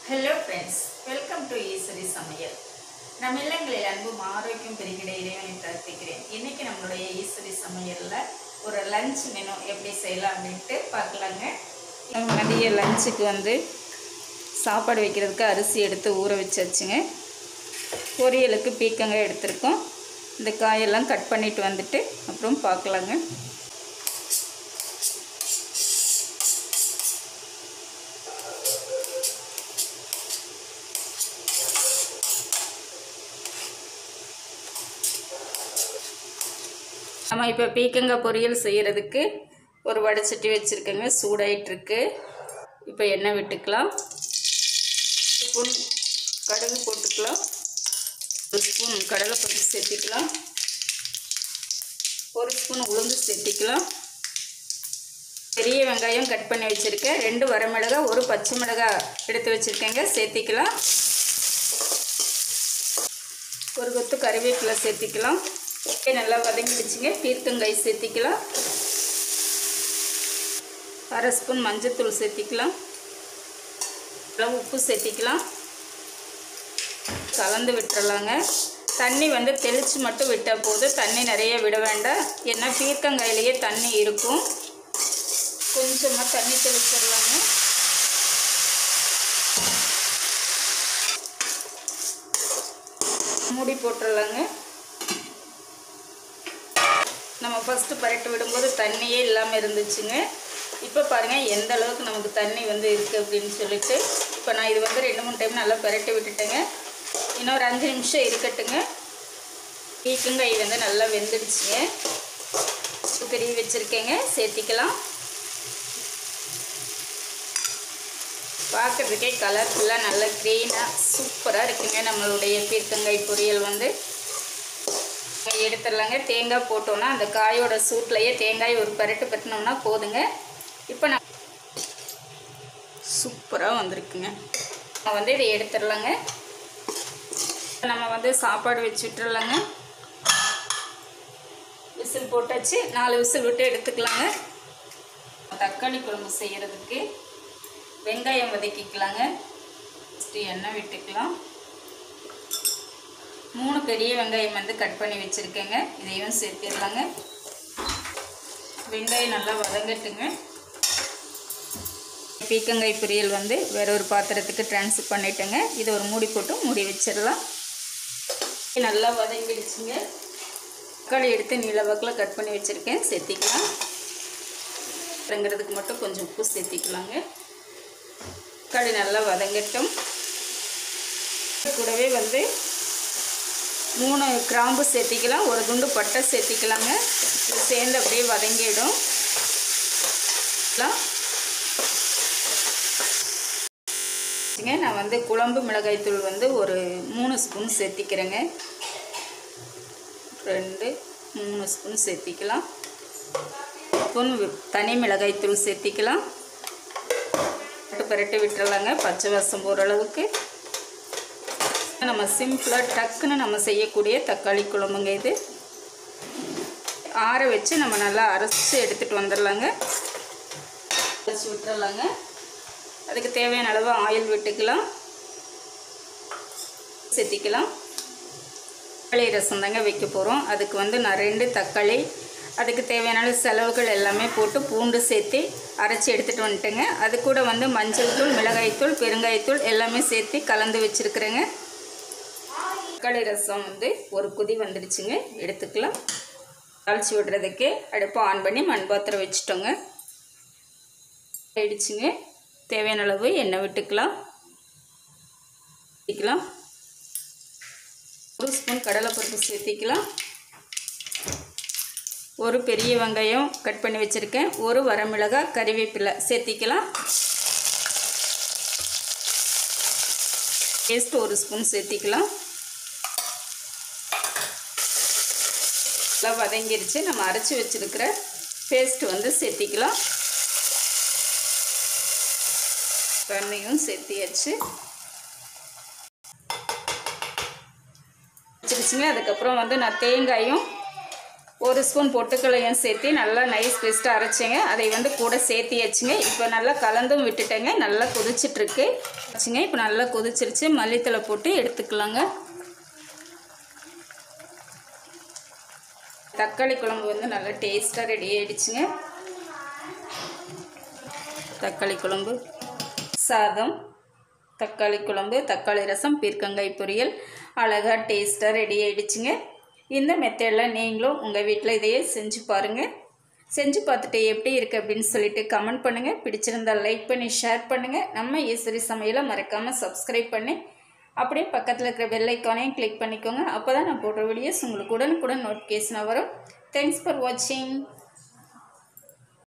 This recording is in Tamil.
hello friends welcome to Eswari சமையல் நம் இல்லங்களில் அன்பும் ஆரோக்கியம் பெருகிட இறைவனை பிரார்த்திக்கிறேன் இன்னைக்கு நம்மளுடைய ஈஸ்வரி சமையலில் ஒரு லஞ்ச் மெனு எப்படி செய்யலாம் அப்படின்ட்டு பார்க்கலாங்க மதிய லஞ்சுக்கு வந்து சாப்பாடு வைக்கிறதுக்கு அரிசி எடுத்து ஊற வச்சாச்சுங்க பொரியலுக்கு பீக்கங்காய் எடுத்திருக்கோம் இந்த காயெல்லாம் கட் பண்ணிட்டு வந்துட்டு அப்புறம் பார்க்கலாங்க நம்ம இப்போ பீக்கங்காய் பொரியல் செய்கிறதுக்கு ஒரு வடைச்சட்டி வச்சுருக்கேங்க சூடாயிட்டிருக்கு இப்போ எண்ணெய் விட்டுக்கலாம் ஸ்பூன் கடுகு போட்டுக்கலாம் ஒரு ஸ்பூன் கடலைப்பருப்பு சேர்த்திக்கலாம் ஒரு ஸ்பூன் உளுந்து சேர்த்திக்கலாம் பெரிய வெங்காயம் கட் பண்ணி வச்சுருக்கேன் ரெண்டு வரமிளகாய் ஒரு பச்சை மிளகாய் எடுத்து வச்சுருக்கேங்க சேர்த்திக்கலாம் ஒரு கொத்து கறிவேப்பிலை சேர்த்திக்கலாம் நல்லா வதங்கிடுச்சுங்க பீர்க்கங்காய் சேர்த்திக்கலாம் அரை ஸ்பூன் மஞ்சத்தூள் சேர்த்திக்கலாம் அப்புறம் உப்பு சேர்த்திக்கலாம் கலந்து விட்டுறலாங்க தண்ணி வந்து தெளித்து மட்டும் விட்டால் போதும் தண்ணி நிறைய விட வேண்டாம் ஏன்னா பீர்க்கங்காயிலேயே தண்ணி இருக்கும் கொஞ்சமாக தண்ணி தெளிச்சிடலாங்க மூடி போட்டுடலாங்க நம்ம ஃபஸ்ட்டு பரட்டு விடும்போது தண்ணியே இல்லாமல் இருந்துச்சுங்க இப்போ பாருங்கள் எந்த அளவுக்கு நமக்கு தண்ணி வந்து இருக்குது அப்படின்னு சொல்லிட்டு இப்போ நான் இது வந்து ரெண்டு மூணு டைம் நல்லா பரட்டி விட்டுட்டேங்க இன்னொரு அஞ்சு நிமிஷம் இருக்கட்டுங்க பீக்கங்காய் வந்து நல்லா வெந்துடுச்சுங்க கறி வச்சுருக்கேங்க சேர்த்திக்கலாம் பார்க்குறதுக்கே கலர்ஃபுல்லாக நல்லா க்ரீனாக சூப்பராக இருக்குங்க நம்மளுடைய பீர்க்கங்காய் பொரியல் வந்து எடுத்துடலாங்க தேங்காய் போட்டோன்னா அந்த காயோட சூட்லேயே தேங்காய் ஒரு பரட்டு பட்டினோம்னா போதுங்க இப்போ நான் சூப்பராக வந்திருக்குங்க நம்ம வந்து இதை எடுத்துடலாங்க நம்ம வந்து சாப்பாடு வச்சு விட்டுறலாங்க விசில் போட்டாச்சு நாலு விசில் விட்டு எடுத்துக்கலாங்க தக்காளி குழம்பு செய்கிறதுக்கு வெங்காயம் வதக்கிக்கலாங்க ஃபஸ்ட்டு எண்ணெய் விட்டுக்கலாம் மூணு பெரிய வெங்காயம் வந்து கட் பண்ணி வச்சுருக்கேங்க இதையும் சேர்த்திடலாங்க வெங்காயம் நல்லா வதங்கட்டுங்க பீக்கங்காய் பொரியல் வந்து வேற ஒரு பாத்திரத்துக்கு ட்ரான்ஸ்ஃபர் பண்ணிட்டேங்க இதை ஒரு மூடி போட்டு மூடி வச்சிடலாம் நல்லா வதங்கிடுச்சுங்க தக்காளி எடுத்து நீல வாக்கில் கட் பண்ணி வச்சுருக்கேன் சேர்த்திக்கலாம் வதங்கிறதுக்கு மட்டும் கொஞ்சம் உப்பு சேர்த்திக்கலாங்க தக்காளி நல்லா வதங்கட்டும் கூடவே வந்து மூணு கிராம்பு சேர்த்திக்கலாம் ஒரு துண்டு பட்டை சேர்த்திக்கலாங்க இது சேர்ந்து அப்படியே வதங்கிடும் நான் வந்து குழம்பு மிளகாய்த்தூள் வந்து ஒரு மூணு ஸ்பூன் சேர்த்திக்கிறேங்க ரெண்டு மூணு ஸ்பூன் சேர்த்திக்கலாம் ஸ்பூன் தனி மிளகாய்த்தூள் சேர்த்திக்கலாம் பரட்டு பரட்டு விட்டுறலாங்க பச்சை வாசம் போகிற அளவுக்கு நம்ம சிம்பிளாக டக்குன்னு நம்ம செய்யக்கூடிய தக்காளி குழம்புங்க இது ஆற வச்சு நம்ம நல்லா அரைச்சி எடுத்துகிட்டு வந்துடலாங்க அரைச்சி விட்டுறலாங்க அதுக்கு தேவையான அளவு ஆயில் விட்டுக்கலாம் சேர்த்திக்கலாம் தக்காளி ரசம் தாங்க வைக்க போகிறோம் அதுக்கு வந்து நான் ரெண்டு தக்காளி அதுக்கு தேவையான செலவுகள் எல்லாமே போட்டு பூண்டு சேர்த்து அரைச்சி எடுத்துகிட்டு வந்துட்டேங்க அது கூட வந்து மஞ்சள் தூள் மிளகாய்த்தூள் பெருங்காயத்தூள் எல்லாமே சேர்த்து கலந்து வச்சுருக்குறேங்க தக்காளி ரசம் வந்து ஒரு குதி வந்துடுச்சுங்க எடுத்துக்கலாம் தாளித்து விடுறதுக்கு அடுப்பை ஆன் பண்ணி மண் பாத்திரம் வச்சுட்டோங்க ஆயிடுச்சுங்க தேவையான அளவு எண்ணெய் விட்டுக்கலாம் சேர்த்திக்கலாம் ஒரு ஸ்பூன் கடலைப்பருப்பு சேர்த்திக்கலாம் ஒரு பெரிய வெங்காயம் கட் பண்ணி வச்சுருக்கேன் ஒரு வரமிளகாய் கறிவேப்பிலை சேர்த்திக்கலாம் பேஸ்ட் ஒரு ஸ்பூன் சேர்த்திக்கலாம் நல்லா வதங்கிருச்சு நம்ம அரைச்சி வச்சுருக்கிற பேஸ்ட் வந்து சேர்த்திக்கலாம் தண்ணியும் சேர்த்தியாச்சு வச்சிருச்சுங்க அதுக்கப்புறம் வந்து நான் தேங்காயும் ஒரு ஸ்பூன் பொட்டுக்களையும் சேர்த்து நல்லா நைஸ் பேஸ்ட்டாக அரைச்சிங்க அதை வந்து கூட சேர்த்தியாச்சுங்க இப்போ நல்லா கலந்தும் விட்டுட்டேங்க நல்லா கொதிச்சிட்ருக்கு வச்சுங்க இப்போ நல்லா கொதிச்சிருச்சு மல்லித்தலை போட்டு எடுத்துக்கலாங்க தக்காளி குழம்பு வந்து நல்லா டேஸ்ட்டாக ரெடி ஆகிடுச்சுங்க தக்காளி குழம்பு சாதம் தக்காளி குழம்பு தக்காளி ரசம் பீர்க்கங்காய் பொரியல் அழகாக டேஸ்ட்டாக ரெடி ஆகிடுச்சுங்க இந்த மெத்தடில் நீங்களும் உங்கள் வீட்டில் இதையே செஞ்சு பாருங்கள் செஞ்சு பார்த்துட்டு எப்படி இருக்குது அப்படின்னு சொல்லிட்டு கமெண்ட் பண்ணுங்கள் பிடிச்சிருந்தால் லைக் பண்ணி ஷேர் பண்ணுங்கள் நம்ம ஈஸ்வரி சமையலை மறக்காமல் சப்ஸ்கிரைப் பண்ணி அப்படியே பக்கத்தில் இருக்கிற பெல் ஐக்கானையும் கிளிக் பண்ணிக்கோங்க அப்போ தான் நான் போடுற வீடியோஸ் உங்களுக்கு உடனுக்குடன் நோட்டிஃபிகேஷனாக வரும் தேங்க்ஸ் ஃபார் வாட்சிங்